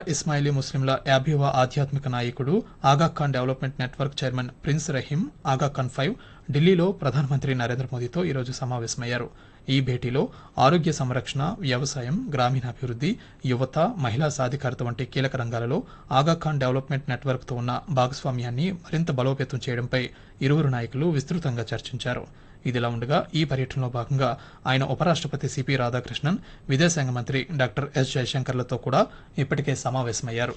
ఇస్మాయిలీ ముస్లింల యాభైవ ఆధ్యాత్మిక నాయకుడు Aga Khan development network chairman prince Rahim Aga Khan five ఢిల్లీలో ప్రధానమంత్రి నరేంద్ర మోదీతో ఈరోజు సమావేశమయ్యారు ఈ భేటీలో ఆరోగ్య సంరక్షణ వ్యవసాయం గ్రామీణాభివృద్ధి యువత మహిళా సాధికారత వంటి కీలక రంగాలలో ఆగాఖాన్ డెవలప్మెంట్ నెట్వర్క్తో ఉన్న భాగస్వామ్యాన్ని మరింత బలోపేతం చేయడంపై ఇరువురు నాయకులు విస్తృతంగా చర్చించారు ఇదిలా ఉండగా ఈ పర్యటనలో భాగంగా ఆయన ఉపరాష్ట్రపతి సిపి రాధాకృష్ణన్ విదేశాంగ మంత్రి డాక్టర్ ఎస్ జయశంకర్లతో కూడా ఇప్పటికే సమావేశమయ్యారు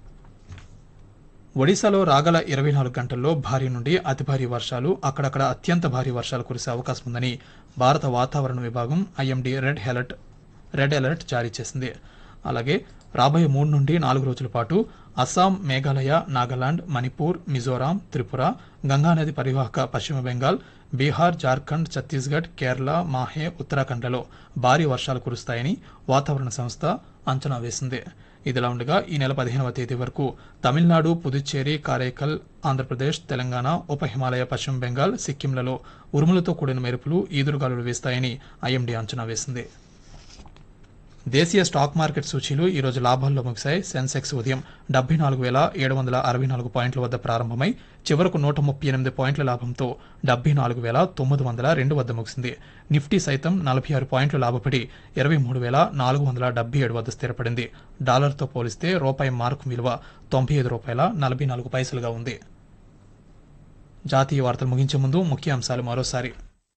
ఒడిశాలో రాగల ఇరవై నాలుగు గంటల్లో భారీ నుండి అతి భారీ వర్షాలు అక్కడక్కడ అత్యంత భారీ వర్షాలు కురిసే అవకాశం ఉందని భారత వాతావరణ విభాగం IMD red alert red alert జారీ చేసింది అలాగే రాబోయే మూడు నుండి నాలుగు రోజుల పాటు అస్సాం మేఘాలయ నాగాలాండ్ మణిపూర్ మిజోరాం త్రిపుర గంగానది పరివాహక పశ్చిమ బెంగాల్ బీహార్ జార్ఖండ్ ఛత్తీస్గఢ్ కేరళ మాహే ఉత్తరాఖండ్లలో భారీ వర్షాలు కురుస్తాయని వాతావరణ సంస్థ అంచనా వేసింది ఇదిలా ఉండగా ఈ నెల పదిహేనవ తేదీ వరకు తమిళనాడు పుదుచ్చేరి కారైకల్ ఆంధ్రప్రదేశ్ తెలంగాణ ఉప హిమాలయ పశ్చిమ బెంగాల్ సిక్కింలలో ఉరుములతో కూడిన మెరుపులు ఈదురుగాలులు వీస్తాయని ఐఎండీ అంచనా వేసింది దేశీయ స్టాక్ మార్కెట్ సూచీలు ఈ రోజు లాభాల్లో ముగిశాయి సెన్సెక్స్ ఉదయం డెబ్బై నాలుగు వేల ఏడు వందల అరవై నాలుగు పాయింట్ల వద్ద ప్రారంభమై చివరకు నూట ముప్పై ఎనిమిది పాయింట్ల లాభంతో డెబ్బై నాలుగు వేల తొమ్మిది వందల రెండు వద్ద ముగిసింది నిఫ్టీ సైతం నలభై ఆరు పాయింట్లు లాభపడి ఇరవై మూడు వేల నాలుగు వందల డెబ్బై ఏడు వద్ద స్థిరపడింది డాలర్తో పోలిస్తే రూపాయి మార్కు విలువ తొంభై ఐదు రూపాయల నలభై నాలుగు పైసలుగా ఉంది జాతీయ వార్తలు ముగించే ముందు ముఖ్య అంశాలు మరోసారి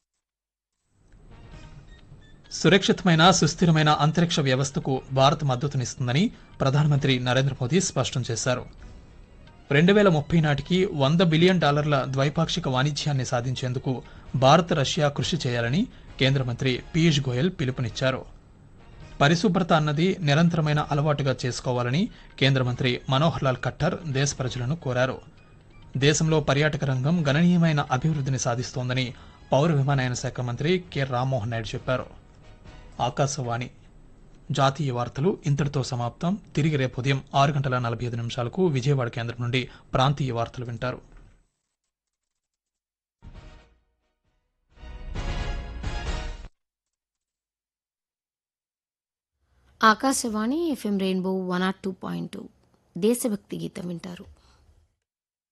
సురక్షితమైన సుస్థిరమైన అంతరిక్ష వ్యవస్థకు భారత్ మద్దతునిస్తుందని ప్రధానమంత్రి నరేంద్ర మోదీ స్పష్టం చేశారు రెండు వేల ముప్పై నాటికి వంద బిలియన్ డాలర్ల ద్వైపాక్షిక వాణిజ్యాన్ని సాధించేందుకు భారత్ రష్యా కృషి చేయాలని కేంద్ర మంత్రి పీయూష్ గోయల్ పిలుపునిచ్చారు పరిశుభ్రత అన్నది నిరంతరమైన అలవాటుగా చేసుకోవాలని కేంద్ర మంత్రి మనోహర్ లాల్ ఖట్టర్ దేశ ప్రజలను కోరారు దేశంలో పర్యాటక రంగం గణనీయమైన అభివృద్ధిని సాధిస్తోందని పౌర విమానయాన శాఖ మంత్రి కె రామ్మోహన్ నాయుడు చెప్పారు ఆకాశవాణి జాతీయ వార్తలు ఇంతటితో సమాప్తం తిరిగి రేపు ఉదయం ఆరు గంటల నలభై ఐదు నిమిషాలకు విజయవాడ కేంద్రం నుండి ప్రాంతీయ వార్తలు వింటారు Akashvani FM Rainbow one R two point two దేశభక్తి గీతం వింటారు